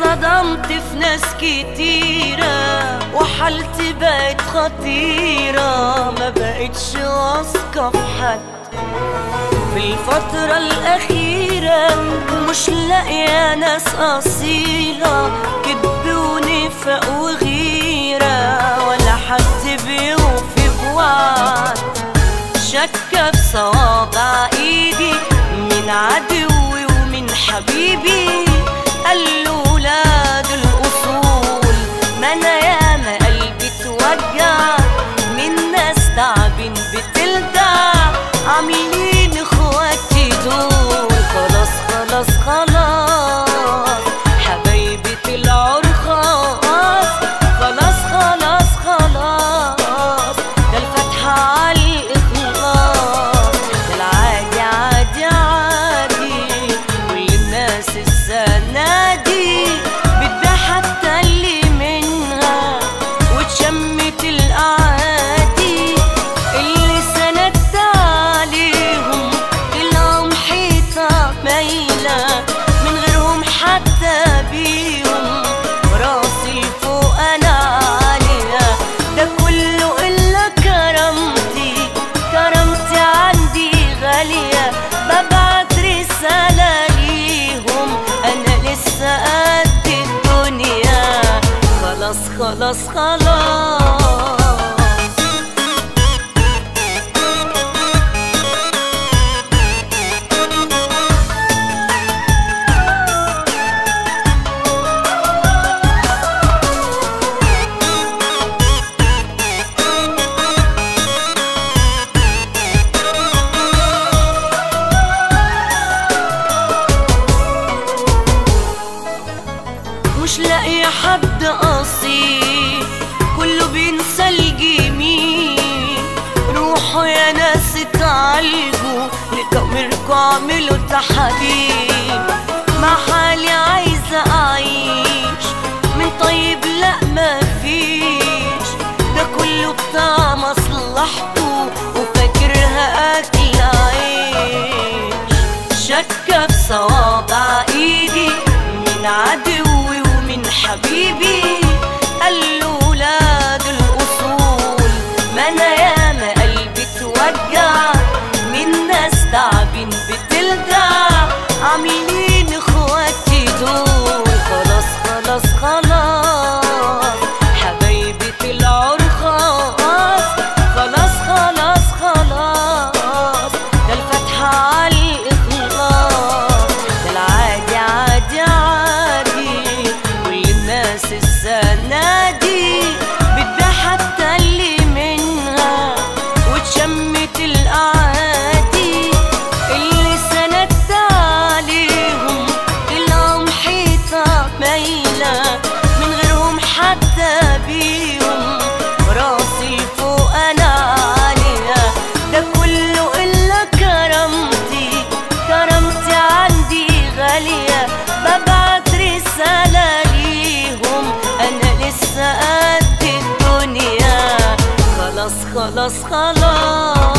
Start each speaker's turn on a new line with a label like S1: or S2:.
S1: اتصدمت في ناس كتيرة وحالتي بقت خطيرة ما بقتش واثقة في حد في الفترة الأخيرة مش لاقية ناس أصيلة كدب ونفاق وغيرة ولا حد بيوفي بوعد شك في صوابع ايدي من عدوي ومن حبيبي قالوا ولاد الأصول ما أنا ياما قلبي اتوجع من ناس تعبين بتلدع عاملين اخواتي دول خلاص خلاص خلاص حبايبي طلعوا رخاص خلاص خلاص خلاص ده الفتحة على الإخلاص ده العادي عادي عادي كل الناس السنة دي بتبيع حتى اللي منها وتشمت الأعادي اللي سندت عليهم طلعوا محيطة مايلة من غيرهم حتى بيهم راسي فوق أنا عليها ده كله إلا كرامتي كرامتي عندي غالية ببعت رسالة ليهم أنا لسه قد الدنيا خلاص خلاص خلاص مش لاقي حد اصيل كله بينسى الجميل روحوا يا ناس اتعالجوا لكاميركوا اعملوا تحاليل مع حالي عايزة اعيش من طيب لا مفيش ده كله بتاع مصلحته وفاكرها اكل عيش شك في صوابع ايدي من عدوي ومن حبيبي قالوا ولاد الاصول ما انا ياما قلبي اتوجع من ناس تعبين بتلدع عاملين اخواتي دول خلاص خلاص خلاص حبايبي طلعوا رخاص خلاص خلاص خلاص ده الفتحة على الإخلاص ده العادي عادي عادي كل الناس السنة دي بتبيع حتى اللي منها وتشمت الأعادي اللي سندت عليهم طلعوا محيطة مايلة من غيرهم حتى بيهم راسي فوق أنا عليها ده كله إلا كرامتي كرامتي عندي غالية ببعت رسالة ليهم أنا لسه قد الدنيا خلاص خلاص خلاص